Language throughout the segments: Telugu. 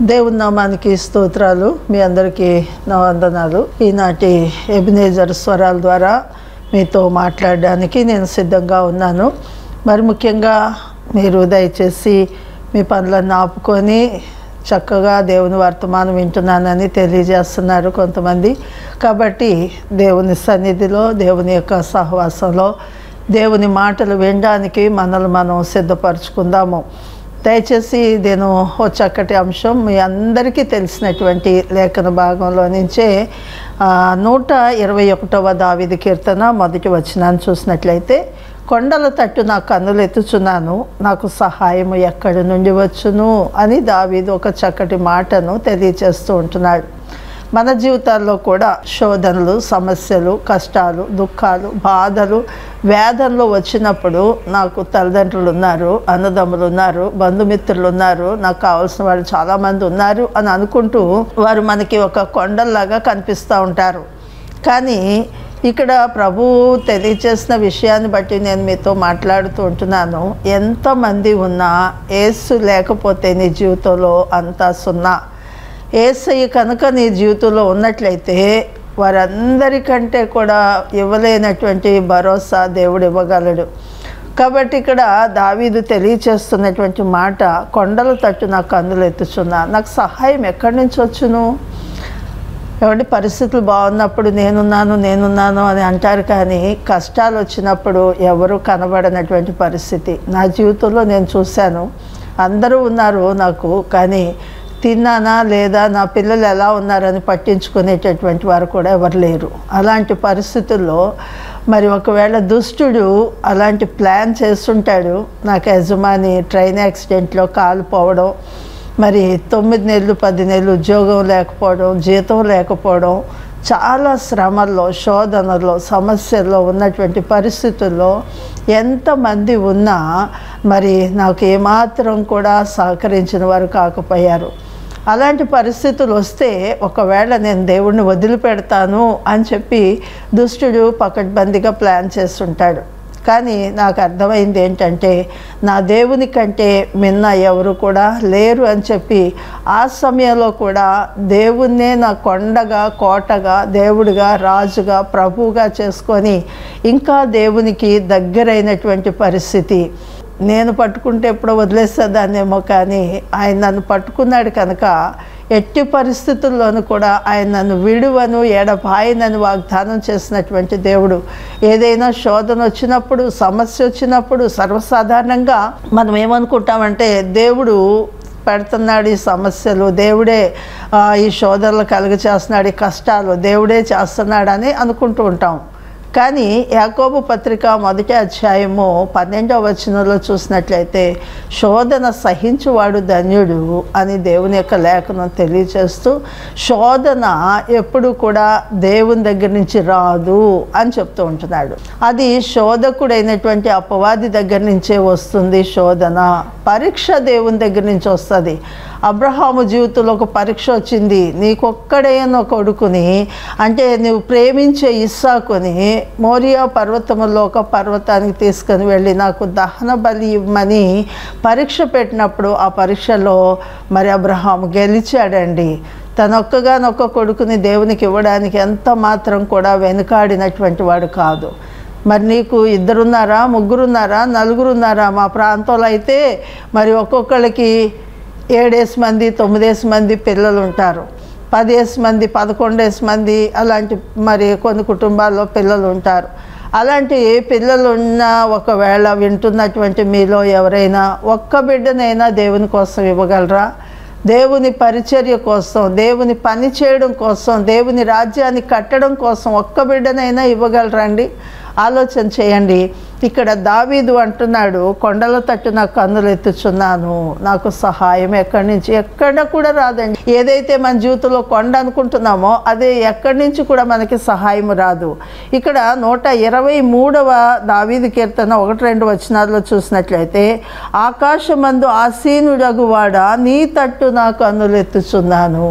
దేవుని నామానికి స్తోత్రాలు మీ అందరికీ నా వందనాలు ఈనాటి ఎబినేజర్ స్వరాల ద్వారా మీతో మాట్లాడడానికి నేను సిద్ధంగా ఉన్నాను మరి ముఖ్యంగా మీరు దయచేసి మీ పనులను ఆపుకొని చక్కగా దేవుని వర్తమానం వింటున్నానని తెలియజేస్తున్నారు కొంతమంది కాబట్టి దేవుని సన్నిధిలో దేవుని యొక్క సహవాసంలో దేవుని మాటలు వినడానికి మనల్ని మనం సిద్ధపరచుకుందాము దయచేసి నేను ఓ చక్కటి అంశం మీ అందరికీ తెలిసినటువంటి లేఖన భాగంలో నుంచే ఆ, నూట ఇరవై ఒకటవ దావిది కీర్తన మొదటి వచనాన్ని చూసినట్లయితే కొండల తట్టు నా కన్నులు ఎత్తుచున్నాను నాకు సహాయము ఎక్కడి నుండి వచ్చును అని దావీదు ఒక చక్కటి మాటను తెలియచేస్తూ ఉంటున్నాడు మన జీవితాల్లో కూడా శోధనలు సమస్యలు కష్టాలు దుఃఖాలు బాధలు వేదనలు వచ్చినప్పుడు నాకు తల్లిదండ్రులు ఉన్నారు అన్నదమ్ములు ఉన్నారు బంధుమిత్రులు ఉన్నారు నాకు కావాల్సిన వాళ్ళు చాలామంది ఉన్నారు అని అనుకుంటూ వారు మనకి ఒక కొండల్లాగా కనిపిస్తూ ఉంటారు కానీ ఇక్కడ ప్రభు తెలియచేసిన విషయాన్ని బట్టి నేను మీతో మాట్లాడుతూ ఉంటున్నాను ఎంతమంది ఉన్నా ఏసు లేకపోతే నీ జీవితంలో అంతా సున్నా ఏసయ్య కనుక నీ జీవితంలో ఉన్నట్లయితే వారందరికంటే కూడా ఇవ్వలేనటువంటి భరోసా దేవుడు ఇవ్వగలడు కాబట్టి ఇక్కడ దావీదు తెలియచేస్తున్నటువంటి మాట కొండల తట్టు నాకు కన్నులు ఎత్తుచున్నా నాకు సహాయం ఎక్కడి నుంచి వచ్చును ఏమంటే పరిస్థితులు బాగున్నప్పుడు నేనున్నాను నేనున్నాను అని అంటారు కానీ కష్టాలు వచ్చినప్పుడు ఎవరు కనబడనటువంటి పరిస్థితి నా జీవితంలో నేను చూశాను అందరూ ఉన్నారు నాకు కానీ తిన్నానా లేదా నా పిల్లలు ఎలా ఉన్నారని పట్టించుకునేటటువంటి వారు కూడా ఎవరు లేరు అలాంటి పరిస్థితుల్లో మరి ఒకవేళ దుష్టుడు అలాంటి ప్లాన్ చేస్తుంటాడు నాకు యజమాని ట్రైన్ యాక్సిడెంట్లో కాలు పోవడం మరి తొమ్మిది నెలలు పది నెలలు ఉద్యోగం లేకపోవడం జీతం లేకపోవడం చాలా శ్రమల్లో శోధనలో సమస్యల్లో ఉన్నటువంటి పరిస్థితుల్లో ఎంతమంది ఉన్నా మరి నాకు ఏమాత్రం కూడా సహకరించిన వారు కాకపోయారు అలాంటి పరిస్థితులు వస్తే ఒకవేళ నేను దేవుడిని వదిలిపెడతాను అని చెప్పి దుష్టుడు పకడ్బందీగా ప్లాన్ చేస్తుంటాడు కానీ నాకు అర్థమైంది ఏంటంటే నా దేవుని కంటే మిన్న ఎవరు కూడా లేరు అని చెప్పి ఆ సమయంలో కూడా దేవుణ్ణే నా కొండగా కోటగా దేవుడిగా రాజుగా ప్రభువుగా చేసుకొని ఇంకా దేవునికి దగ్గరైనటువంటి పరిస్థితి నేను పట్టుకుంటే ఎప్పుడో వదిలేసేదాన్నేమో కానీ ఆయన నన్ను పట్టుకున్నాడు కనుక ఎట్టి పరిస్థితుల్లోనూ కూడా ఆయన నన్ను విడువను ఎడపాయనని వాగ్దానం చేసినటువంటి దేవుడు ఏదైనా శోధన వచ్చినప్పుడు సమస్య వచ్చినప్పుడు సర్వసాధారణంగా మనం ఏమనుకుంటామంటే దేవుడు పెడుతున్నాడు ఈ సమస్యలు దేవుడే ఆ, ఈ శోధనలు కలుగ చేస్తున్నాడు ఈ కష్టాలు దేవుడే చేస్తున్నాడని అనుకుంటూ ఉంటాం కానీ యాకోబు పత్రిక మొదటి అధ్యాయము పన్నెండవ వచనంలో చూసినట్లయితే శోధన సహించువాడు ధన్యుడు అని దేవుని యొక్క లేఖనం తెలియచేస్తూ శోధన ఎప్పుడు కూడా దేవుని దగ్గర నుంచి రాదు అని చెప్తూ ఉంటున్నాడు అది శోధకుడైనటువంటి అపవాది దగ్గర నుంచే వస్తుంది శోధన పరీక్ష దేవుని దగ్గర నుంచి వస్తుంది అబ్రహాము జీవితంలో ఒక పరీక్ష వచ్చింది నీకొక్కడైన కొడుకుని అంటే నువ్వు ప్రేమించే ఇస్సాకుని మోరియా పర్వతములో ఒక పర్వతానికి తీసుకొని వెళ్ళి నాకు దహన బలి ఇవ్వమని పరీక్ష పెట్టినప్పుడు ఆ పరీక్షలో మరి అబ్రహాము గెలిచాడండి తనొక్కగానొక్క కొడుకుని దేవునికి ఇవ్వడానికి ఎంత మాత్రం కూడా వెనుకాడినటువంటి వాడు కాదు మరి నీకు ఇద్దరున్నారా ముగ్గురున్నారా నలుగురున్నారా మా ప్రాంతంలో అయితే మరి ఒక్కొక్కళ్ళకి ఏడేసి మంది తొమ్మిదేసి మంది పిల్లలు ఉంటారు పదేసి మంది పదకొండేసి మంది అలాంటి మరి కొన్ని కుటుంబాల్లో పిల్లలు ఉంటారు అలాంటి పిల్లలు ఉన్న ఒకవేళ వింటున్నటువంటి మీలో ఎవరైనా ఒక్క బిడ్డనైనా దేవుని కోసం ఇవ్వగలరా దేవుని పరిచర్య కోసం దేవుని పని చేయడం కోసం దేవుని రాజ్యాన్ని కట్టడం కోసం ఒక్క బిడ్డనైనా ఇవ్వగలరండి ఆలోచన చేయండి ఇక్కడ దావీదు అంటున్నాడు కొండల తట్టు నా కన్నులు ఎత్తుచున్నాను నాకు సహాయం ఎక్కడి నుంచి ఎక్కడ కూడా రాదండి ఏదైతే మన జీవితంలో కొండ అనుకుంటున్నామో అదే ఎక్కడి నుంచి కూడా మనకి సహాయం రాదు ఇక్కడ నూట ఇరవై మూడవ దావీదు కీర్తన ఒకటి రెండు వచనాల్లో చూసినట్లయితే ఆకాశమందు ఆసీనుడగువాడ నీ తట్టు నా కన్నులు ఎత్తుచున్నాను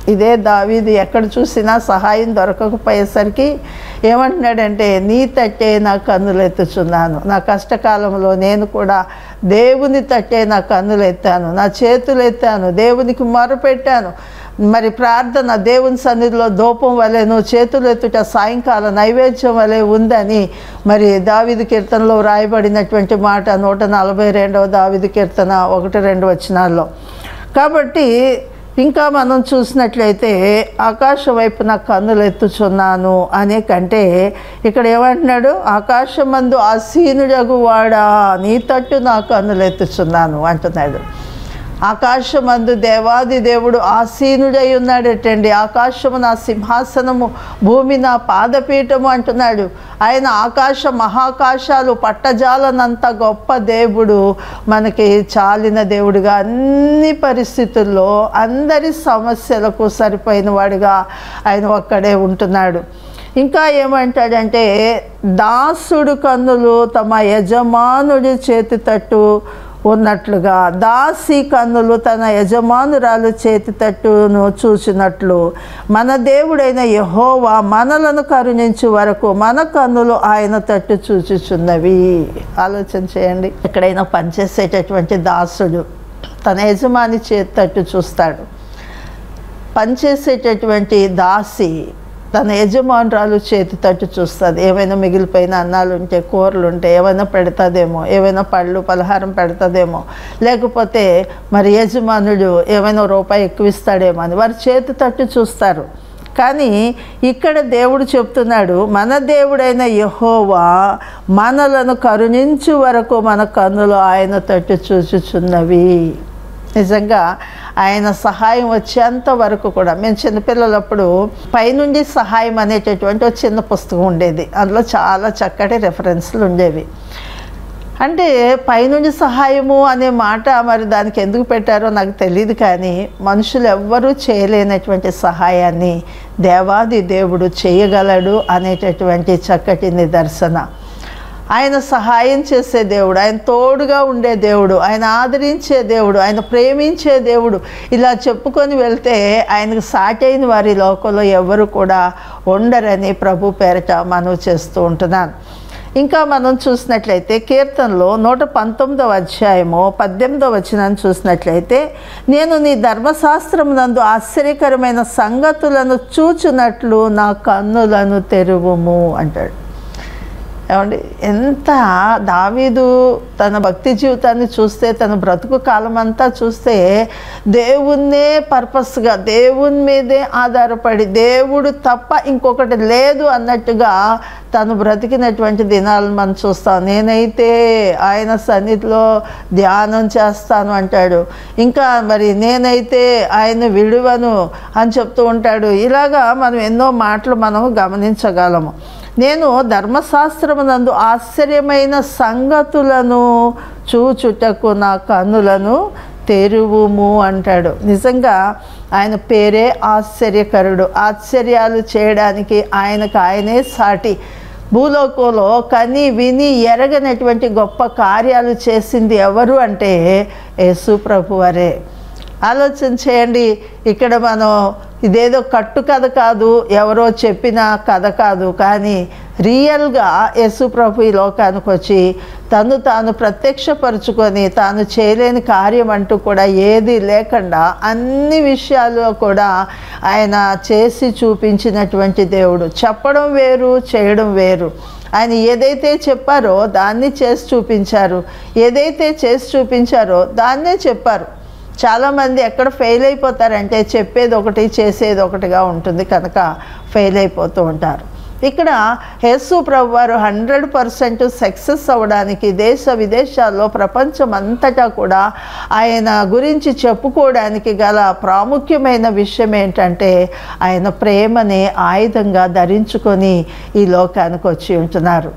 ఇదే దావీదు ఎక్కడ చూసినా సహాయం దొరకకపోయేసరికి ఏమంటున్నాడంటే నీ తట్టే నా కన్నులు ఎత్తుచున్నాను నా కష్టకాలంలో నేను కూడా దేవుని తట్టే నా కన్నులు ఎత్తాను నా చేతులు ఎత్తాను దేవునికి మొరపెట్టాను మరి ప్రార్థన దేవుని సన్నిధిలో దూపం వలెను చేతులు ఎత్తుట సాయంకాల నైవేద్యం వలె ఉందని మరి దావిది కీర్తనలో వ్రాయబడినటువంటి మాట నూట నలభై రెండవ దావిది కీర్తన ఒకటి రెండు వచనాల్లో కాబట్టి ఇంకా మనం చూసినట్లయితే ఆకాశం వైపు నా కన్నులు ఎత్తుచున్నాను అనే కంటే ఇక్కడ ఏమంటున్నాడు ఆకాశమందు ఆసీనుడగు వాడా నీ తట్టు నా కన్నులు ఎత్తుచున్నాను అంటున్నాడు ఆకాశమందు దేవాది దేవుడు ఆసీనుడై ఉన్నాడటండి ఆకాశము నా సింహాసనము భూమి నా పాదపీఠము అంటున్నాడు ఆయన ఆకాశ మహాకాశాలు పట్టజాలనంత గొప్ప దేవుడు మనకి చాలిన దేవుడుగా అన్ని పరిస్థితుల్లో అందరి సమస్యలకు సరిపోయిన వాడుగా ఆయన ఒక్కడే ఉంటున్నాడు ఇంకా ఏమంటాడంటే దాసుడు కన్నులు తమ యజమానుడి చేతి తట్టు ఉన్నట్లుగా దాసి కన్నులు తన యజమానురాలు చేతి తట్టును చూసినట్లు మన దేవుడైన యహోవా మనలను కరుణించు వరకు మన కన్నులు ఆయన తట్టు చూచుచున్నవి ఆలోచన చేయండి ఎక్కడైనా పనిచేసేటటువంటి దాసుడు తన యజమాని చేతి తట్టు చూస్తాడు పనిచేసేటటువంటి దాసి తన యజమానురాలు చేతి తట్టు చూస్తుంది ఏమైనా మిగిలిపోయిన అన్నాలు ఉంటే కూరలు ఉంటే ఏమైనా పెడతాదేమో ఏమైనా పళ్ళు పలహారం పెడతాదేమో లేకపోతే మరి యజమానుడు ఏమైనా రూపాయి ఎక్కువ ఇస్తాడేమో అని వారి చేతి తట్టు చూస్తారు కానీ ఇక్కడ దేవుడు చెప్తున్నాడు మన దేవుడైన యహోవా మనలను కరుణించు వరకు మన కన్నులు ఆయన తట్టు చూచుచున్నవి నిజంగా ఆయన సహాయం వచ్చేంత వరకు కూడా మేము చిన్నపిల్లలప్పుడు పైనుండి సహాయం అనేటటువంటి ఒక చిన్న పుస్తకం ఉండేది అందులో చాలా చక్కటి రెఫరెన్స్లు ఉండేవి అంటే పైనుండి సహాయము అనే మాట మరి దానికి ఎందుకు పెట్టారో నాకు తెలియదు కానీ మనుషులు ఎవ్వరూ చేయలేనటువంటి సహాయాన్ని దేవాది దేవుడు చేయగలడు అనేటటువంటి చక్కటి నిదర్శన ఆయన సహాయం చేసే దేవుడు ఆయన తోడుగా ఉండే దేవుడు ఆయన ఆదరించే దేవుడు ఆయన ప్రేమించే దేవుడు ఇలా చెప్పుకొని వెళ్తే ఆయనకు సాటైన వారి లోకంలో ఎవరు కూడా ఉండరని ప్రభు పేరట మనవి చేస్తూ ఉంటున్నాను ఇంకా మనం చూసినట్లయితే కీర్తనలో నూట పంతొమ్మిదవ అధ్యాయము పద్దెనిమిదవ వచనాన్ని చూసినట్లయితే నేను నీ ధర్మశాస్త్రం నందు ఆశ్చర్యకరమైన సంగతులను చూచున్నట్లు నా కన్నులను తెరువుము అంటాడు ఏమండి ఎంత దావీదు తన భక్తి జీవితాన్ని చూస్తే తన బ్రతుకు కాలం అంతా చూస్తే దేవుణ్ణే పర్పస్గా దేవుని మీదే ఆధారపడి దేవుడు తప్ప ఇంకొకటి లేదు అన్నట్టుగా తను బ్రతికినటువంటి దినాలను మనం చూస్తాం నేనైతే ఆయన సన్నిధిలో ధ్యానం చేస్తాను అంటాడు ఇంకా మరి నేనైతే ఆయన విడువను అని చెప్తూ ఉంటాడు ఇలాగా మనం ఎన్నో మాటలు మనం గమనించగలము నేను ధర్మశాస్త్రమునందు ఆశ్చర్యమైన సంగతులను చూచుటకు నా కన్నులను తెరువుము అంటాడు నిజంగా ఆయన పేరే ఆశ్చర్యకరుడు ఆశ్చర్యాలు చేయడానికి ఆయనకు ఆయనే సాటి భూలోకంలో కని విని ఎరగనటువంటి గొప్ప కార్యాలు చేసింది ఎవరు అంటే యేసు ప్రభు వారే ఆలోచన చేయండి ఇక్కడ మనం ఇదేదో కట్టు కథ కాదు ఎవరో చెప్పిన కథ కాదు కానీ రియల్గా యేసు ప్రభు ఈ లోకానికి వచ్చి తను తాను ప్రత్యక్షపరుచుకొని తాను చేయలేని కార్యం అంటూ కూడా ఏది లేకుండా అన్ని విషయాల్లో కూడా ఆయన చేసి చూపించినటువంటి దేవుడు చెప్పడం వేరు చేయడం వేరు ఆయన ఏదైతే చెప్పారో దాన్ని చేసి చూపించారు ఏదైతే చేసి చూపించారో దాన్నే చెప్పారు చాలామంది ఎక్కడ ఫెయిల్ అయిపోతారంటే చెప్పేది ఒకటి చేసేది ఒకటిగా ఉంటుంది కనుక ఫెయిల్ అయిపోతూ ఉంటారు ఇక్కడ యేసు ప్రభు వారు హండ్రెడ్ పర్సెంట్ సక్సెస్ అవ్వడానికి దేశ విదేశాల్లో ప్రపంచం అంతటా కూడా ఆయన గురించి చెప్పుకోవడానికి గల ప్రాముఖ్యమైన విషయం ఏంటంటే ఆయన ప్రేమని ఆయుధంగా ధరించుకొని ఈ లోకానికి వచ్చి ఉంటున్నారు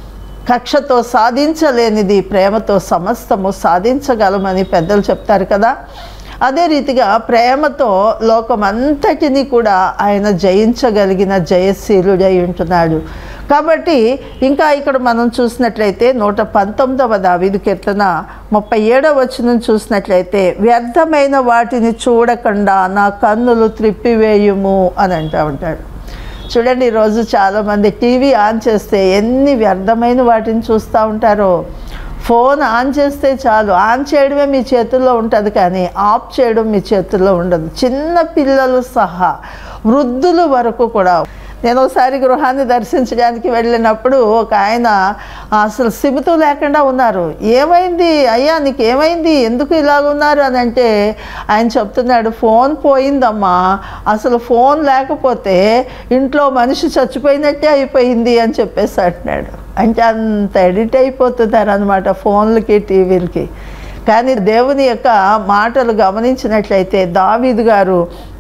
కక్షతో సాధించలేనిది ప్రేమతో సమస్తము సాధించగలమని పెద్దలు చెప్తారు కదా అదే రీతిగా ప్రేమతో లోకమంతటిని కూడా ఆయన జయించగలిగిన జయశీలుడై ఉంటున్నాడు కాబట్టి ఇంకా ఇక్కడ మనం చూసినట్లయితే నూట పంతొమ్మిదవ దావీదు కీర్తన ముప్పై ఏడవ వచనం చూసినట్లయితే వ్యర్థమైన వాటిని చూడకుండా నా కన్నులు త్రిప్పివేయుము అని అంటూ ఉంటాడు చూడండి ఈరోజు చాలామంది టీవీ ఆన్ చేస్తే ఎన్ని వ్యర్థమైన వాటిని చూస్తూ ఉంటారో ఫోన్ ఆన్ చేస్తే చాలు ఆన్ చేయడమే మీ చేతుల్లో ఉంటుంది కానీ ఆఫ్ చేయడం మీ చేతుల్లో ఉండదు చిన్న పిల్లలు సహా వృద్ధుల వరకు కూడా నేను ఒకసారి గృహాన్ని దర్శించడానికి వెళ్ళినప్పుడు ఒక ఆయన అసలు సిబుతూ లేకుండా ఉన్నారు ఏమైంది అయ్యా నీకు ఏమైంది ఎందుకు ఇలాగ ఉన్నారు అని అంటే ఆయన చెప్తున్నాడు ఫోన్ పోయిందమ్మా అసలు ఫోన్ లేకపోతే ఇంట్లో మనిషి చచ్చిపోయినట్టే అయిపోయింది అని చెప్పేసి అంటున్నాడు అంటే అంత ఎడిట్ అయిపోతున్నారు అనమాట ఫోన్లకి టీవీలకి కానీ దేవుని యొక్క మాటలు గమనించినట్లయితే దావీదు గారు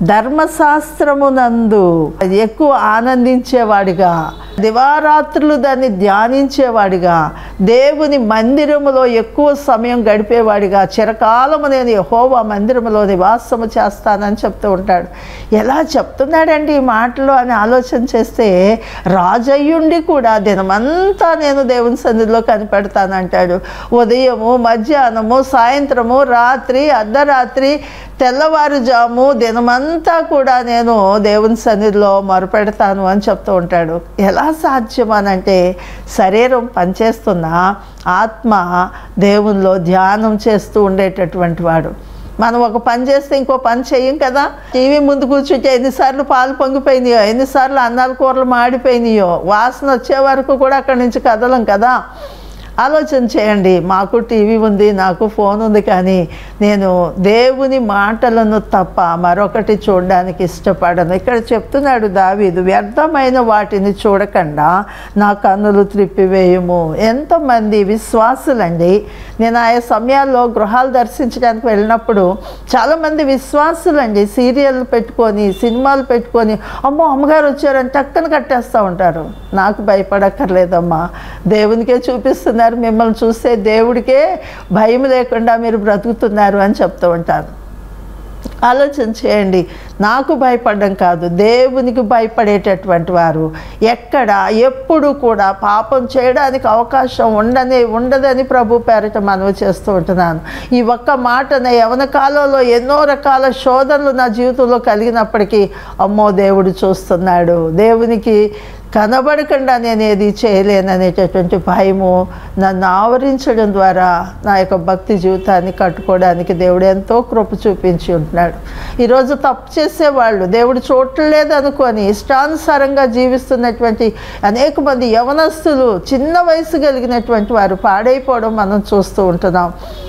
ధర్మశాస్త్రమునందు ఎక్కువ ఆనందించేవాడిగా దివారాత్రులు దాన్ని ధ్యానించేవాడిగా దేవుని మందిరములో ఎక్కువ సమయం గడిపేవాడిగా చిరకాలము నేను యహోవా మందిరములో నివాసము చేస్తానని చెప్తూ ఉంటాడు ఎలా చెప్తున్నాడండి ఈ మాటలు అని ఆలోచన చేస్తే రాజయ్యుండి కూడా దినమంతా నేను దేవుని సన్నిధిలో కనిపెడతానంటాడు ఉదయము మధ్యాహ్నము సాయంత్రము రాత్రి అర్ధరాత్రి తెల్లవారుజాము దినమంతా కూడా నేను దేవుని సన్నిధిలో మొరపెడతాను అని చెప్తూ ఉంటాడు ఎలా సాధ్యం అనంటే శరీరం పనిచేస్తున్నా ఆత్మ దేవునిలో ధ్యానం చేస్తూ ఉండేటటువంటి వాడు మనం ఒక పని చేస్తే ఇంకో పని చెయ్యం కదా టీవీ ముందు కూర్చుంటే ఎన్నిసార్లు పాలు పొంగిపోయినాయో ఎన్నిసార్లు అన్నాల కూరలు మాడిపోయినాయో వాసన వచ్చే వరకు కూడా అక్కడి నుంచి కదలం కదా ఆలోచన చేయండి మాకు టీవీ ఉంది నాకు ఫోన్ ఉంది కానీ నేను దేవుని మాటలను తప్ప మరొకటి చూడడానికి ఇష్టపడను ఇక్కడ చెప్తున్నాడు దావీదు వ్యర్థమైన వాటిని చూడకుండా నా కన్నులు త్రిప్పివేయము ఎంతమంది విశ్వాసులండి నేను ఆయా సమయాల్లో గృహాలు దర్శించడానికి వెళ్ళినప్పుడు చాలామంది విశ్వాసులండి సీరియల్ పెట్టుకొని సినిమాలు పెట్టుకొని అమ్మో అమ్మగారు వచ్చారని టక్కన కట్టేస్తూ ఉంటారు నాకు భయపడక్కర్లేదమ్మా దేవునికే చూపిస్తున్నారు మిమ్మల్ని చూస్తే దేవుడికే భయం లేకుండా మీరు బ్రతుకుతున్నారు అని చెప్తూ ఉంటాను ఆలోచన చేయండి నాకు భయపడడం కాదు దేవునికి భయపడేటటువంటి వారు ఎక్కడ ఎప్పుడు కూడా పాపం చేయడానికి అవకాశం ఉండని ఉండదని ప్రభు పేరిట మనవి చేస్తూ ఉంటున్నాను ఈ ఒక్క మాట నా యవన కాలంలో ఎన్నో రకాల శోధనలు నా జీవితంలో కలిగినప్పటికీ అమ్మో దేవుడు చూస్తున్నాడు దేవునికి కనబడకుండా నేను ఏది చేయలేననేటటువంటి భయము నన్ను ఆవరించడం ద్వారా నా యొక్క భక్తి జీవితాన్ని కట్టుకోవడానికి దేవుడు ఎంతో కృప చూపించి ఉంటున్నాడు ఈరోజు తప్పు చేసేవాళ్ళు దేవుడు చూడలేదు అనుకొని ఇష్టానుసారంగా జీవిస్తున్నటువంటి అనేక మంది యవనస్తులు చిన్న వయసు కలిగినటువంటి వారు పాడైపోవడం మనం చూస్తూ ఉంటున్నాం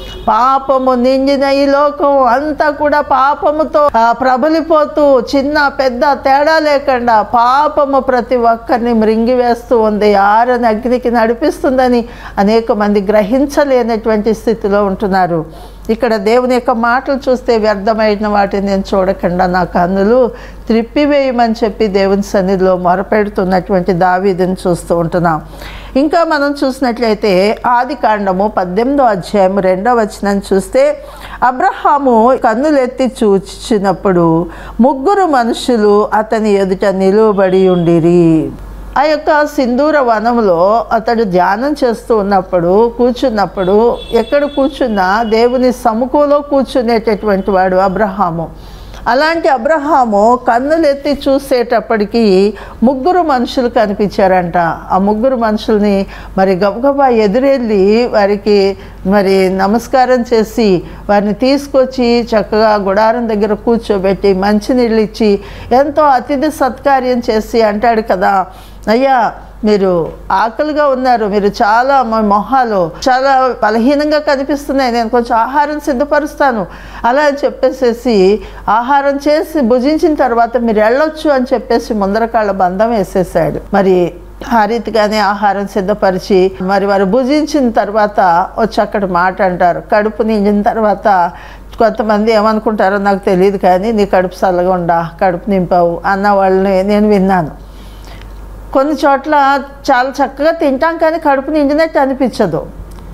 పాపము నిండిన ఈ లోకం అంతా కూడా పాపముతో ఆ, ప్రబలిపోతూ చిన్న పెద్ద తేడా లేకుండా పాపము ప్రతి ఒక్కరిని మృంగివేస్తూ ఉంది ఆరని అగ్నికి నడిపిస్తుందని అనేక మంది గ్రహించలేనటువంటి స్థితిలో ఉంటున్నారు ఇక్కడ దేవుని యొక్క మాటలు చూస్తే వ్యర్థమైన వాటిని నేను చూడకుండా నా కన్నులు త్రిప్పివేయమని చెప్పి దేవుని సన్నిధిలో మొరపెడుతున్నటువంటి దావీదుని చూస్తూ ఉంటున్నాం ఇంకా మనం చూసినట్లయితే ఆది కాండము పద్దెనిమిదో అధ్యాయం రెండో వచనం చూస్తే అబ్రహాము కన్నులెత్తి చూచినప్పుడు ముగ్గురు మనుషులు అతని ఎదుట నిలువబడి ఉండిరి ఆ యొక్క సింధూర వనంలో అతడు ధ్యానం చేస్తూ ఉన్నప్పుడు కూర్చున్నప్పుడు ఎక్కడ కూర్చున్నా దేవుని సముఖంలో కూర్చునేటటువంటి వాడు అబ్రహాము అలాంటి అబ్రహాము కన్నులెత్తి చూసేటప్పటికి ముగ్గురు మనుషులు కనిపించారంట ఆ ముగ్గురు మనుషుల్ని మరి గబగబా ఎదురెళ్ళి వారికి మరి నమస్కారం చేసి వారిని తీసుకొచ్చి చక్కగా గుడారం దగ్గర కూర్చోబెట్టి మంచినీళ్ళు ఇచ్చి ఎంతో అతిథి సత్కార్యం చేసి అంటాడు కదా అయ్యా మీరు ఆకలిగా ఉన్నారు మీరు చాలా మా మొహాలు చాలా బలహీనంగా కనిపిస్తున్నాయి నేను కొంచెం ఆహారం సిద్ధపరుస్తాను అలా అని చెప్పేసేసి ఆహారం చేసి భుజించిన తర్వాత మీరు వెళ్ళొచ్చు అని చెప్పేసి ముందరకాళ్ళ బంధం వేసేసాడు మరి ఆ రీతిగానే ఆహారం సిద్ధపరిచి మరి వారు భుజించిన తర్వాత వచ్చి అక్కడ మాట అంటారు కడుపు నిండిన తర్వాత కొంతమంది ఏమనుకుంటారో నాకు తెలియదు కానీ నీ కడుపు చల్లగా ఉండా కడుపు నింపావు అన్న వాళ్ళని నేను విన్నాను కొన్ని చోట్ల చాలా చక్కగా తింటాం కానీ కడుపు నిండినట్టు అనిపించదు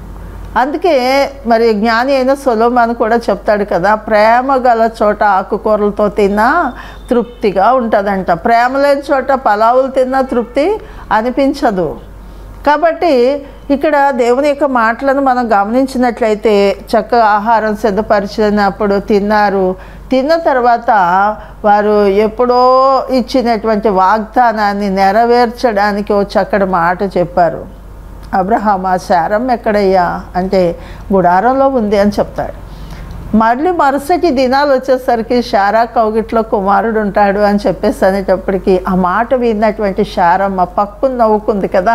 అందుకే మరి జ్ఞాని అయిన సొలోమాన్ కూడా చెప్తాడు కదా ప్రేమ గల చోట ఆకుకూరలతో తిన్నా తృప్తిగా ఉంటుందంట ప్రేమ లేని చోట పలావులు తిన్నా తృప్తి అనిపించదు కాబట్టి ఇక్కడ దేవుని యొక్క మాటలను మనం గమనించినట్లయితే చక్కగా ఆహారం సిద్ధపరిచినప్పుడు తిన్నారు తిన్న తర్వాత వారు ఎప్పుడో ఇచ్చినటువంటి వాగ్దానాన్ని నెరవేర్చడానికి ఓ చక్కటి మాట చెప్పారు అబ్రహాం ఆ శారం ఎక్కడయ్యా అంటే గుడారంలో ఉంది అని చెప్తాడు మళ్ళీ మరుసటి దినాలు వచ్చేసరికి శారా కౌగిట్లో కుమారుడు ఉంటాడు అని చెప్పేసి అనేటప్పటికి ఆ మాట విన్నటువంటి శారమ్మ పక్కున నవ్వుకుంది కదా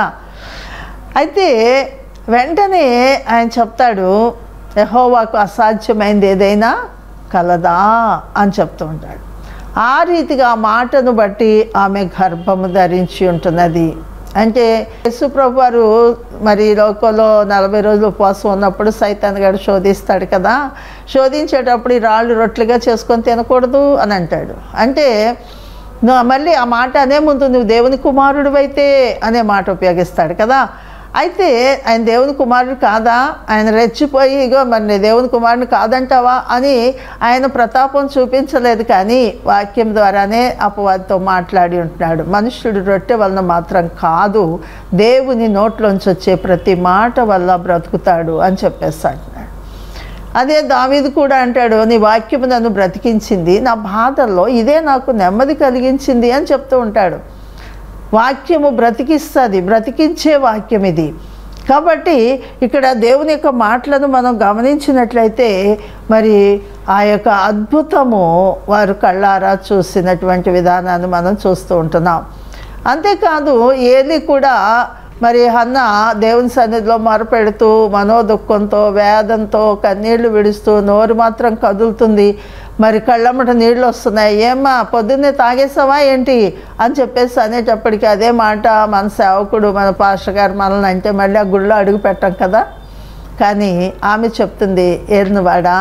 అయితే వెంటనే ఆయన చెప్తాడు యహోవాకు అసాధ్యమైంది ఏదైనా కలదా అని చెప్తూ ఉంటాడు ఆ రీతిగా ఆ మాటను బట్టి ఆమె గర్భము ధరించి ఉంటున్నది అంటే యేసుప్రభు వారు మరి లోకంలో నలభై రోజులు ఉపవాసం ఉన్నప్పుడు సైతాన్ గడు శోధిస్తాడు కదా శోధించేటప్పుడు ఈ రాళ్ళు రొట్టెలుగా చేసుకొని తినకూడదు అని అంటాడు అంటే నువ్వు మళ్ళీ ఆ మాట అనే ముందు నువ్వు దేవుని కుమారుడు అయితే అనే మాట ఉపయోగిస్తాడు కదా అయితే ఆయన దేవుని కుమారుడు కాదా ఆయన రెచ్చిపోయి ఇగో మరి నేను దేవుని కుమారుడు కాదంటావా అని ఆయన ప్రతాపం చూపించలేదు కానీ వాక్యం ద్వారానే అపవాదితో మాట్లాడి ఉంటున్నాడు మనుష్యుడు రొట్టె వలన మాత్రం కాదు దేవుని నోట్లోంచి వచ్చే ప్రతి మాట వల్ల బ్రతుకుతాడు అని చెప్పేసి అంటున్నాడు అదే దావీదు కూడా అంటాడు నీ వాక్యము నన్ను బ్రతికించింది నా బాధల్లో ఇదే నాకు నెమ్మది కలిగించింది అని చెప్తూ ఉంటాడు వాక్యము బ్రతికిస్తుంది బ్రతికించే వాక్యం ఇది కాబట్టి ఇక్కడ దేవుని యొక్క మాటలను మనం గమనించినట్లయితే మరి ఆ యొక్క అద్భుతము వారు కళ్ళారా చూసినటువంటి విధానాన్ని మనం చూస్తూ ఉంటున్నాం అంతేకాదు ఏది కూడా మరి అన్న దేవుని సన్నిధిలో మొరపెడుతూ మనోదుఖంతో వేదంతో కన్నీళ్లు విడుస్తూ నోరు మాత్రం కదులుతుంది మరి కళ్ళమ్మట నీళ్ళు వస్తున్నాయి ఏమ్మా పొద్దున్నే తాగేసావా ఏంటి అని చెప్పేసి అనేటప్పటికి అదే మాట మన సేవకుడు మన పాస్టర్ గారు మనల్ని అంటే మళ్ళీ ఆ గుళ్ళో అడుగు పెట్టం కదా కానీ ఆమె చెప్తుంది ఏర్నువాడా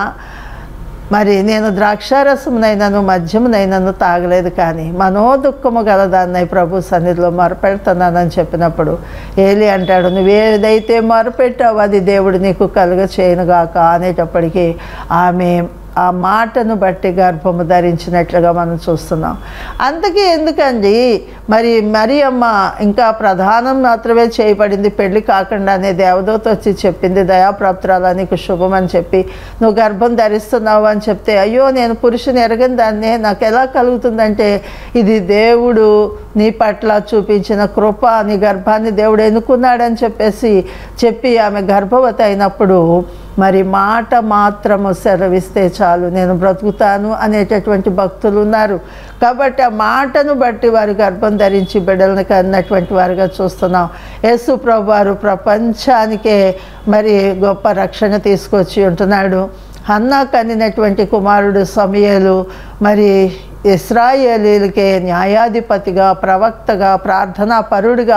మరి నేను ద్రాక్షారసమునైనను మద్యమునైనను తాగలేదు కానీ మనోదుఖము గలదాన్నై ప్రభు సన్నిధిలో మొరపెడుతున్నానని చెప్పినప్పుడు ఏలి అంటాడు నువ్వేదైతే మొరపెట్టావో అది దేవుడు నీకు కలుగ చేయనుగాక అనేటప్పటికీ ఆమె ఆ మాటను బట్టి గర్భము ధరించినట్లుగా మనం చూస్తున్నాం అందుకే ఎందుకండి మరి మరి అమ్మ ఇంకా ప్రధానం మాత్రమే చేయబడింది పెళ్లి కాకుండానే దేవదూత వచ్చి చెప్పింది దయాప్రాప్తురాలా నీకు శుభం అని చెప్పి నువ్వు గర్భం ధరిస్తున్నావు అని చెప్తే అయ్యో నేను పురుషుని ఎరగని దాన్నే నాకు ఎలా కలుగుతుందంటే ఇది దేవుడు నీ పట్ల చూపించిన కృప నీ గర్భాన్ని దేవుడు ఎన్నుకున్నాడని చెప్పేసి చెప్పి ఆమె గర్భవతి అయినప్పుడు మరి మాట మాత్రము సెలవిస్తే చాలు నేను బ్రతుకుతాను అనేటటువంటి భక్తులు ఉన్నారు కాబట్టి ఆ మాటను బట్టి వారు గర్భం ధరించి బిడ్డలను కన్నటువంటి వారుగా చూస్తున్నాం యేసు ప్రభు వారు ప్రపంచానికే మరి గొప్ప రక్షణ తీసుకొచ్చి ఉంటున్నాడు హన్నా కనినటువంటి కుమారుడు సమయలు మరి ఇస్రాయేలీలకే న్యాయాధిపతిగా ప్రవక్తగా ప్రార్థనా పరుడుగా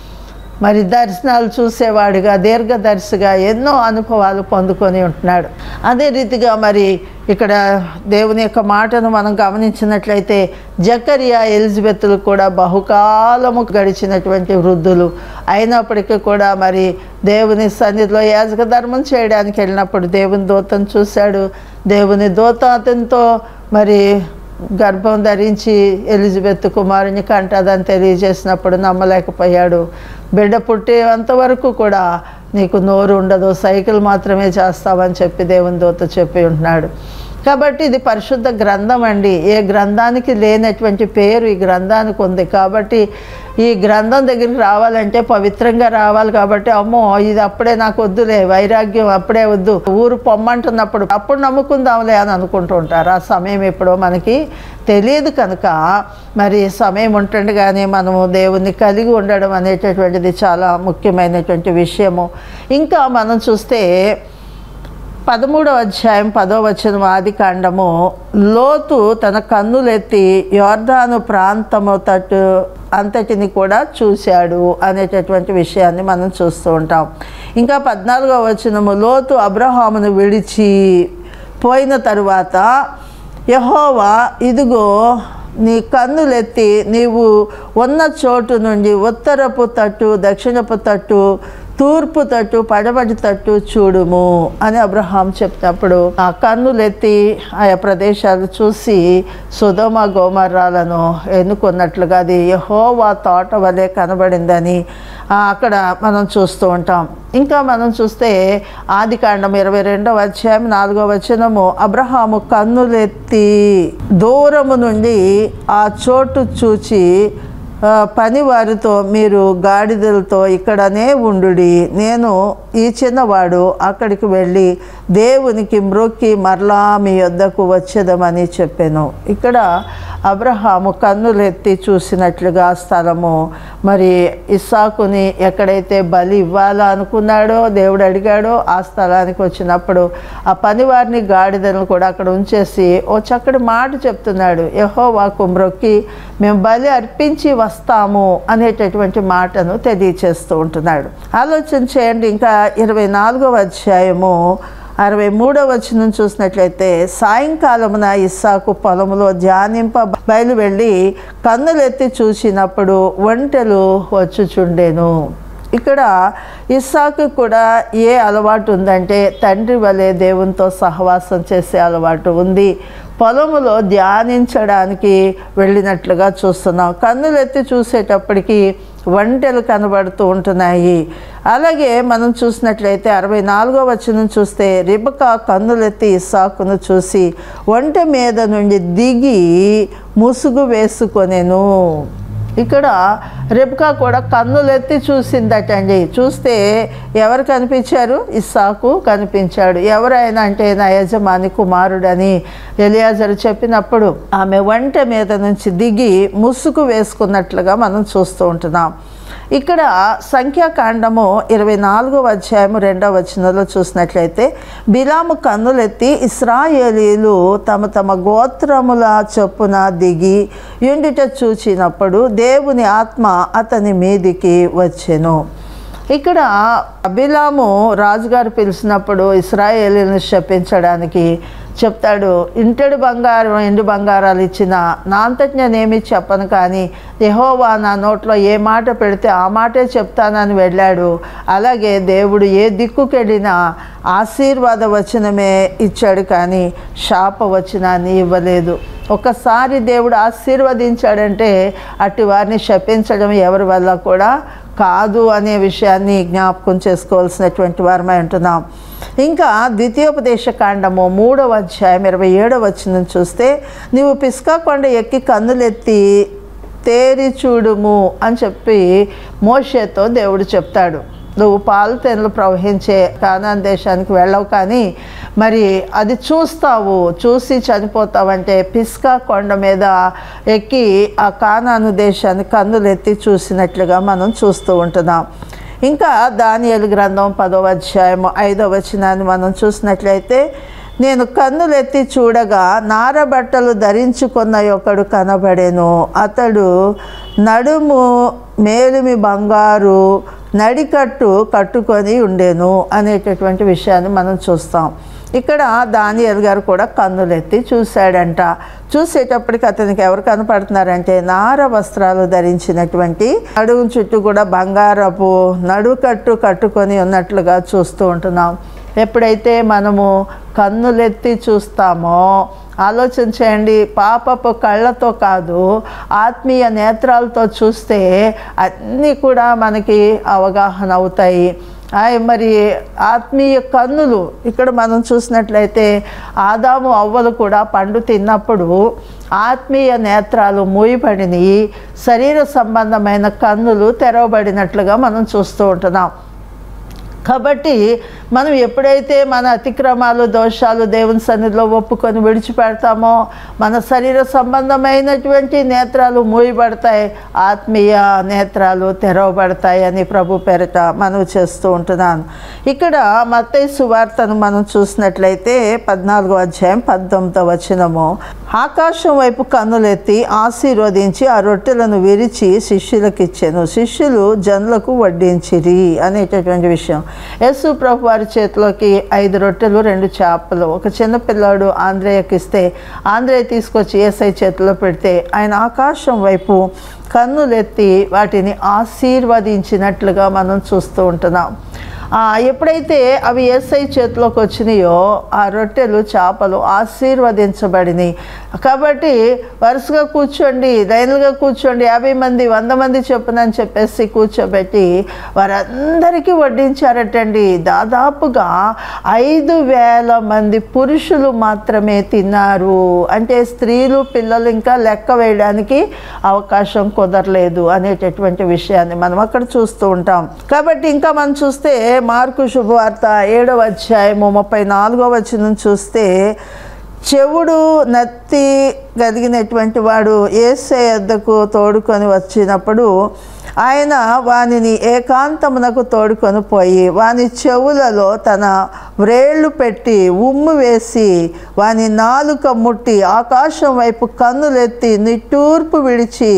మరి దర్శనాలు చూసేవాడిగా దీర్ఘదర్శిగా ఎన్నో అనుభవాలు పొందుకొని ఉంటున్నాడు అదే రీతిగా మరి ఇక్కడ దేవుని యొక్క మాటను మనం గమనించినట్లయితే జకరియా ఎలిజబెత్లు కూడా బహుకాలము గడిచినటువంటి వృద్ధులు అయినప్పటికీ కూడా మరి దేవుని సన్నిధిలో యాజక ధర్మం చేయడానికి వెళ్ళినప్పుడు దేవుని దూతను చూశాడు దేవుని దూత అతనితో మరి గర్భం ధరించి ఎలిజబెత్ కుమారుని కంటదని తెలియజేసినప్పుడు నమ్మలేకపోయాడు బిడ్డ పుట్టేంతవరకు కూడా నీకు నోరు ఉండదు సైకిల్ మాత్రమే చేస్తావని చెప్పి దేవుని దూత చెప్పి ఉంటున్నాడు కాబట్టి ఇది పరిశుద్ధ గ్రంథం అండి ఏ గ్రంథానికి లేనటువంటి పేరు ఈ గ్రంథానికి ఉంది కాబట్టి ఈ గ్రంథం దగ్గరికి రావాలంటే పవిత్రంగా రావాలి కాబట్టి అమ్మో ఇది అప్పుడే నాకు వద్దులే వైరాగ్యం అప్పుడే వద్దు ఊరు పొమ్మంటున్నప్పుడు అప్పుడు నమ్ముకుందాంలే అని అనుకుంటూ ఉంటారు ఆ సమయం ఎప్పుడో మనకి తెలియదు కనుక మరి సమయం ఉంటుండగానే మనము దేవుణ్ణి కలిగి ఉండడం అనేటటువంటిది చాలా ముఖ్యమైనటువంటి విషయము ఇంకా మనం చూస్తే పదమూడవ అధ్యాయం పదో వచనం ఆది కాండము లోతు తన కన్నులెత్తి యోర్ధాను ప్రాంతము తట్టు అంతటిని కూడా చూశాడు అనేటటువంటి విషయాన్ని మనం చూస్తూ ఉంటాం ఇంకా పద్నాలుగవ వచనము లోతు అబ్రహామును విడిచి పోయిన తరువాత యహోవా ఇదిగో నీ కన్నులెత్తి నీవు ఉన్న చోటు నుండి ఉత్తరపు తట్టు దక్షిణపు తట్టు తూర్పు తట్టు పడమటి తట్టు చూడుము అని అబ్రహాం చెప్పినప్పుడు ఆ కన్నులెత్తి ఆయా ప్రదేశాలు చూసి సుధమ గోమర్రాలను ఎన్నుకున్నట్లుగా అది యహోవా తోట వలె కనబడిందని ఆ, అక్కడ మనం చూస్తూ ఉంటాం ఇంకా మనం చూస్తే ఆది కాండం ఇరవై రెండవ అధ్యాయం నాలుగవ వచనము అబ్రహాము కన్నులెత్తి దూరము నుండి ఆ చోటు చూచి ఆ, పనివారితో మీరు గాడిదలతో ఇక్కడనే ఉండుడి నేను ఈ చిన్నవాడు అక్కడికి వెళ్ళి దేవునికి మ్రొక్కి మరలా మీ వద్దకు వచ్చేదమని చెప్పాను ఇక్కడ అబ్రహాము కన్నులెత్తి చూసినట్లుగా ఆ స్థలము మరి ఇస్సాకుని ఎక్కడైతే బలి ఇవ్వాలో అనుకున్నాడో దేవుడు అడిగాడో ఆ స్థలానికి వచ్చినప్పుడు ఆ పనివారిని గాడిదలను కూడా అక్కడ ఉంచేసి ఓ చక్కటి మాట చెప్తున్నాడు యెహోవాకు మ్రొక్కి మేము బలి అర్పించి వస్తాము అనేటటువంటి మాటను తెలియచేస్తూ ఉంటున్నాడు ఆలోచన చేయండి ఇంకా ఇరవై నాలుగవ అధ్యాయము అరవై మూడవ వచనం చూసినట్లయితే సాయంకాలమున ఇస్సాకు పొలములో ధ్యానింప బయలు వెళ్ళి కన్నులెత్తి చూసినప్పుడు ఒంటెలు వచ్చుచుండెను ఇక్కడ ఇస్సాకు కూడా ఏ అలవాటు ఉందంటే తండ్రి వలె దేవునితో సహవాసం చేసే అలవాటు ఉంది పొలములో ధ్యానించడానికి వెళ్ళినట్లుగా చూస్తున్నాం కన్నులెత్తి చూసేటప్పటికి వంటలు కనబడుతూ ఉంటున్నాయి అలాగే మనం చూసినట్లయితే అరవై నాలుగో వచనం చూస్తే రిబక కన్నులెత్తి ఇస్సాకును చూసి వంట మీద నుండి దిగి ముసుగు వేసుకొనెను ఇక్కడ రెబ్కా కూడా కన్నులెత్తి చూసిందటండి చూస్తే ఎవరు కనిపించారు ఇస్సాకు కనిపించాడు ఎవరైనా అంటే నా యజమాని కుమారుడని ఎలియాజరు చెప్పినప్పుడు ఆమె వంట మీద నుంచి దిగి ముసుగు వేసుకున్నట్లుగా మనం చూస్తూ ఉంటున్నాం ఇక్కడ సంఖ్యాకాండము ఇరవై నాలుగవ అధ్యాయము రెండవ వచనంలో చూసినట్లయితే బిలాము కన్నులెత్తి ఇస్రాయేలీలు తమ తమ గోత్రముల చొప్పున దిగి యుండిట చూచినప్పుడు దేవుని ఆత్మ అతని మీదికి వచ్చెను ఇక్కడ అబిలాము రాజుగారు పిలిచినప్పుడు ఇస్రాయేలీలను శపించడానికి చెప్తాడు ఇంటడి బంగారం ఎండు బంగారాలు ఇచ్చిన నా అంతటి నేనేమి చెప్పను కానీ యెహోవా నా నోట్లో ఏ మాట పెడితే ఆ మాటే చెప్తానని వెళ్ళాడు అలాగే దేవుడు ఏ దిక్కుకి వెళ్ళినా ఆశీర్వాద వచనమే ఇచ్చాడు కానీ శాప వచనాన్ని ఇవ్వలేదు ఒకసారి దేవుడు ఆశీర్వదించాడంటే అట్టి వారిని శపించడం ఎవరి వల్ల కూడా కాదు అనే విషయాన్ని జ్ఞాపకం చేసుకోవాల్సినటువంటి వారమై ఉంటున్నాం ఇంకా ద్వితీయోపదేశ కాండము మూడవ అధ్యాయం ఇరవై ఏడవ వచ్చిన చూస్తే నీవు పిస్కా కొండ ఎక్కి కన్నులెత్తి తేరి చూడుము అని చెప్పి మోషేతో దేవుడు చెప్తాడు నువ్వు పాలు తెనలు ప్రవహించే కానాన్ దేశానికి వెళ్ళవు కానీ మరి అది చూస్తావు చూసి చనిపోతావంటే పిస్కా కొండ మీద ఎక్కి ఆ కానాను దేశాన్ని కన్నులెత్తి చూసినట్లుగా మనం చూస్తూ ఉంటున్నాం ఇంకా దానియలు గ్రంథం పదవ అధ్యాయం ఐదవ వచనాన్ని మనం చూసినట్లయితే నేను కన్నులెత్తి చూడగా నార బట్టలు ధరించుకున్న ఒకడు కనబడెను అతడు నడుము మేలిమి బంగారు నడికట్టు కట్టుకొని ఉండేను అనేటటువంటి విషయాన్ని మనం చూస్తాం ఇక్కడ దానియల్ గారు కూడా కన్నులెత్తి చూశాడంట చూసేటప్పటికి అతనికి ఎవరు కనపడుతున్నారంటే నార వస్త్రాలు ధరించినటువంటి నడుము చుట్టూ కూడా బంగారపు నడుకట్టు కట్టుకొని ఉన్నట్లుగా చూస్తూ ఉంటున్నాం ఎప్పుడైతే మనము కన్నులెత్తి చూస్తామో ఆలోచన చేయండి పాపపు కళ్ళతో కాదు ఆత్మీయ నేత్రాలతో చూస్తే అన్నీ కూడా మనకి అవగాహన అవుతాయి ఆయ్ మరి ఆత్మీయ కన్నులు ఇక్కడ మనం చూసినట్లయితే ఆదాము అవ్వలు కూడా పండు తిన్నప్పుడు ఆత్మీయ నేత్రాలు మూయబడినవి శరీర సంబంధమైన కన్నులు తెరవబడినట్లుగా మనం చూస్తూ ఉంటున్నాం కాబట్టి మనం ఎప్పుడైతే మన అతిక్రమాలు దోషాలు దేవుని సన్నిధిలో ఒప్పుకొని విడిచిపెడతామో మన శరీర సంబంధమైనటువంటి నేత్రాలు మూయబడతాయి ఆత్మీయ నేత్రాలు తెరవబడతాయి అని ప్రభు పేరిట మనవి చేస్తూ ఉంటున్నాను ఇక్కడ మత్తయి సువార్తను మనం చూసినట్లయితే పద్నాలుగో అధ్యాయం పంతొమ్మిదో వచనము ఆకాశం వైపు కన్నులెత్తి ఆశీర్వదించి ఆ రొట్టెలను విరిచి శిష్యులకు ఇచ్చాను శిష్యులు జనులకు వడ్డించిరి అనేటటువంటి విషయం యేసు ప్రభు వారి చేతిలోకి ఐదు రొట్టెలు రెండు చేపలు ఒక చిన్న పిల్లాడు ఆంధ్రేయకి ఇస్తే ఆంధ్రేయ తీసుకొచ్చి ఏసై చేతిలో పెడితే ఆయన ఆకాశం వైపు కన్నులెత్తి వాటిని ఆశీర్వదించినట్లుగా మనం చూస్తూ ఉంటున్నాం ఆ, ఎప్పుడైతే అవి ఏసై చేతిలోకి వచ్చినాయో ఆ రొట్టెలు చేపలు ఆశీర్వదించబడినాయి కాబట్టి వరుసగా కూర్చోండి లైన్లుగా కూర్చోండి యాభై మంది వంద మంది చొప్పునని చెప్పేసి కూర్చోబెట్టి వారందరికీ వడ్డించారటండి దాదాపుగా ఐదు వేల మంది పురుషులు మాత్రమే తిన్నారు అంటే స్త్రీలు పిల్లలు ఇంకా లెక్క వేయడానికి అవకాశం కుదరలేదు అనేటటువంటి విషయాన్ని మనం అక్కడ చూస్తూ ఉంటాం కాబట్టి ఇంకా మనం చూస్తే మార్కు శుభవార్త ఏడవ అధ్యాయము ముప్పై నాలుగో వచనం చూస్తే చెవుడు నత్తి కలిగినటువంటి వాడు ఏసే వద్దకు తోడుకొని వచ్చినప్పుడు ఆయన వానిని ఏకాంతమునకు తోడుకొని పోయి వాని చెవులలో తన వ్రేళ్ళు పెట్టి ఉమ్ము వేసి వాని నాలుక ముట్టి ఆకాశం వైపు కన్నులెత్తి నిట్టూర్పు విడిచి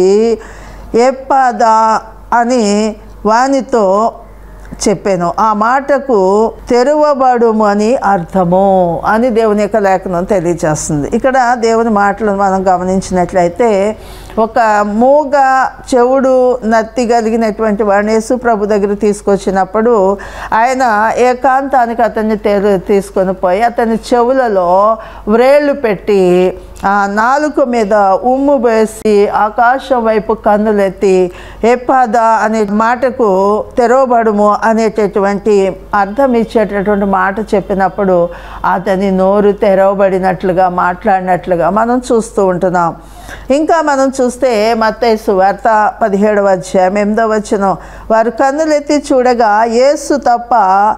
ఎప్పదా అని వానితో చెప్పాను ఆ మాటకు తెరువబడుము అని అర్థము అని దేవుని యొక్క లేఖనం తెలియజేస్తుంది ఇక్కడ దేవుని మాటలను మనం గమనించినట్లయితే ఒక మూగ చెవుడు నత్తి కలిగినటువంటి వాడిని యేసు ప్రభు దగ్గర తీసుకొచ్చినప్పుడు ఆయన ఏకాంతానికి అతన్ని తెలు తీసుకొని పోయి అతని చెవులలో వ్రేళ్ళు పెట్టి ఆ నాలుక మీద ఉమ్ము వేసి ఆకాశం వైపు కన్నులెత్తి ఎప్పాద అనే మాటకు తెరవబడుము అనేటటువంటి అర్థం ఇచ్చేటటువంటి మాట చెప్పినప్పుడు అతని నోరు తెరవబడినట్లుగా మాట్లాడినట్లుగా మనం చూస్తూ ఉంటున్నాం ఇంకా మనం చూస్తే మత్తైసు వార్త పదిహేడవ అధ్యాయం ఎనిమిదవ వచనం వారు కన్నులెత్తి చూడగా యేసు తప్ప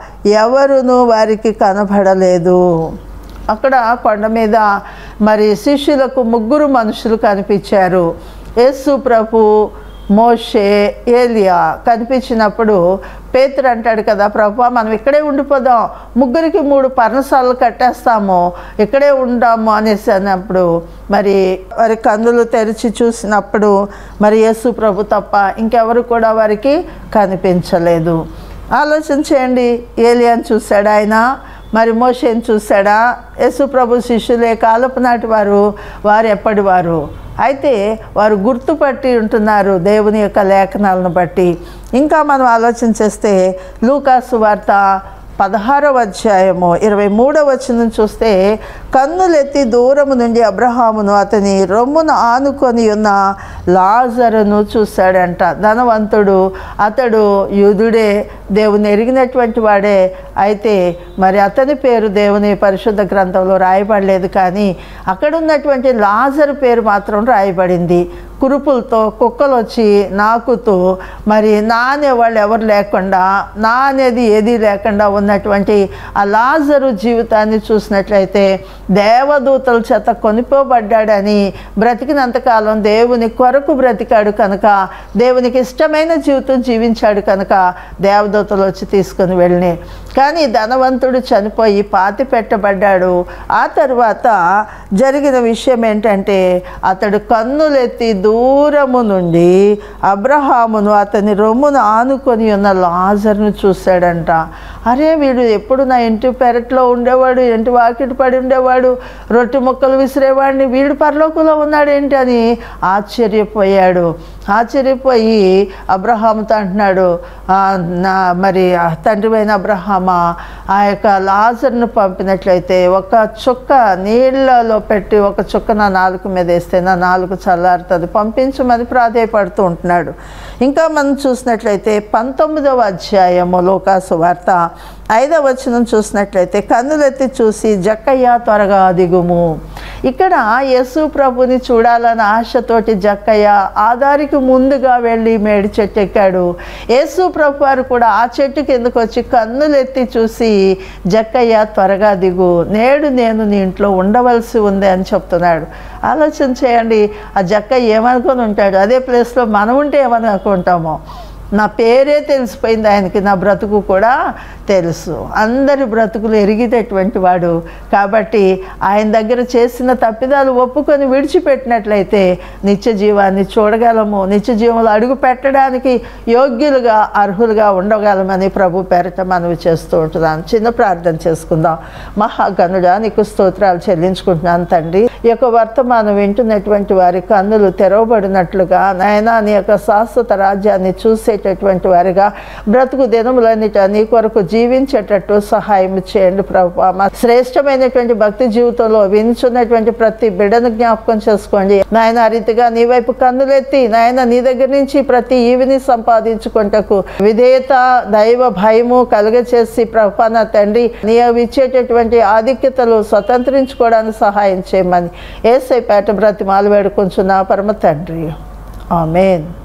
ఎవరును వారికి కనబడలేదు అక్కడ కొండ మీద మరి శిష్యులకు ముగ్గురు మనుషులు కనిపించారు యేసు ప్రభు మోషే ఏలియా కనిపించినప్పుడు పేతురు అంటాడు కదా ప్రభు మనం ఇక్కడే ఉండిపోదాం ముగ్గురికి మూడు పర్ణశాలలు కట్టేస్తాము ఇక్కడే ఉండాము అనేసి అన్నప్పుడు మరి వారి కన్నులు తెరిచి చూసినప్పుడు మరి యేసు ప్రభు తప్ప ఇంకెవరు కూడా వారికి కనిపించలేదు ఆలోచన చేయండి ఏలియాని చూశాడు ఆయన మరి మోషేని చూశాడా యేసు ప్రభు శిష్యులే కాలపు నాటి వారు వారు ఎప్పటి వారు అయితే వారు గుర్తుపట్టి ఉంటున్నారు దేవుని యొక్క లేఖనాలను బట్టి ఇంకా మనం ఆలోచన చేస్తే లూకాసు వార్త పదహారవ అధ్యాయము ఇరవై మూడవ వచనం చూస్తే కన్నులెత్తి దూరము నుండి అబ్రహామును అతని రొమ్మును ఆనుకొని ఉన్న లాజరును చూశాడంట ధనవంతుడు అతడు యూదుడే దేవుని ఎరిగినటువంటి వాడే అయితే మరి అతని పేరు దేవుని పరిశుద్ధ గ్రంథంలో రాయబడలేదు కానీ అక్కడ ఉన్నటువంటి లాజరు పేరు మాత్రం రాయబడింది కురుపులతో కుక్కలు వచ్చి నాకుతూ మరి నా అనేవాళ్ళు ఎవరు లేకుండా నా అనేది ఏది లేకుండా ఉన్నటువంటి ఆ లాజరు జీవితాన్ని చూసినట్లయితే దేవదూతల చేత కొనిపోబడ్డాడని బ్రతికినంతకాలం దేవుని కొరకు బ్రతికాడు కనుక దేవునికి ఇష్టమైన జీవితం జీవించాడు కనుక దేవదూతలు వచ్చి తీసుకొని వెళ్ళినాయి కానీ ధనవంతుడు చనిపోయి పాతి పెట్టబడ్డాడు ఆ తర్వాత జరిగిన విషయం ఏంటంటే అతడు కన్నులెత్తి దూరము నుండి అబ్రహామును అతని రొమ్మును ఆనుకొని ఉన్న లాజర్ను చూశాడంట అరే వీడు ఎప్పుడు నా ఇంటి పెరట్లో ఉండేవాడు ఇంటి వాకిటి పడి ఉండేవాడు రొట్టె ముక్కలు విసిరేవాడిని వీడు పరలోకంలో ఉన్నాడేంటి అని ఆశ్చర్యపోయాడు ఆశ్చర్యపోయి అబ్రహాముతో అంటున్నాడు "ఆ, నా మరి ఆ తండ్రివైన అబ్రహామా ఆ యొక్క లాజర్ను పంపినట్లయితే ఒక చుక్క నీళ్ళలో పెట్టి ఒక చుక్క నా నాలుగు మీద వేస్తే నా నాలుగు చల్లారుతుంది పంపించమని ప్రాధేయపడుతూ ఉంటున్నాడు ఇంకా మనం చూసినట్లయితే పంతొమ్మిదవ అధ్యాయము లోకాసు వార్త ఐదవ వచనం చూసినట్లయితే కన్నులెత్తి చూసి జక్కయ్య త్వరగా దిగుము ఇక్కడ యేసు ప్రభుని చూడాలన్న ఆశతోటి జక్కయ్య ఆదారికి ముందుగా వెళ్ళి మేడి చెట్టు ఎక్కాడు యేసు ప్రభు వారు కూడా ఆ చెట్టు కిందకు వచ్చి కన్నులెత్తి చూసి జక్కయ్య త్వరగా దిగు నేడు నేను నీ ఇంట్లో ఉండవలసి ఉంది అని చెప్తున్నాడు ఆలోచన చేయండి ఆ జక్కయ్య ఏమనుకొని ఉంటాడు అదే ప్లేస్లో మనం ఉంటే ఏమని అనుకుంటామో నా పేరే తెలిసిపోయింది ఆయనకి నా బ్రతుకు కూడా తెలుసు అందరి బ్రతుకులు ఎరిగేటటువంటి వాడు కాబట్టి ఆయన దగ్గర చేసిన తప్పిదాలు ఒప్పుకొని విడిచిపెట్టినట్లయితే నిత్య జీవాన్ని చూడగలము నిత్య జీవంలో అడుగు పెట్టడానికి యోగ్యులుగా అర్హులుగా ఉండగలమని ప్రభు పేరట మనవి చేస్తూ ఉంటున్నాను చిన్న ప్రార్థన చేసుకుందాం మహాగనుడా నీకు స్తోత్రాలు చెల్లించుకుంటున్నాను తండ్రి ఈ యొక్క వర్తమానం వింటున్నటువంటి వారి కన్నులు తెరవబడినట్లుగా నాయనా నీ యొక్క శాశ్వత రాజ్యాన్ని చూసే జీవించేటటువంటి వారిగా బ్రతుకు దినములన్నిట నీ కొరకు జీవించేటట్టు సహాయం చేయండి ప్రభు మా శ్రేష్టమైనటువంటి భక్తి జీవితంలో వించున్నటువంటి ప్రతి బిడ్డను జ్ఞాపకం చేసుకోండి నాయన ఆ రీతిగా నీ వైపు కన్నులెత్తి నాయన నీ దగ్గర నుంచి ప్రతి ఈవిని సంపాదించుకుంటకు విధేయత దైవ భయము కలుగచేసి ప్రభా నా తండ్రి నీ ఇచ్చేటటువంటి ఆధిక్యతలు స్వతంత్రించుకోవడానికి సహాయం చేయమని ఏసై పేట బ్రతిమాలు వేడుకుంటున్నా పరమ తండ్రి ఆమెన్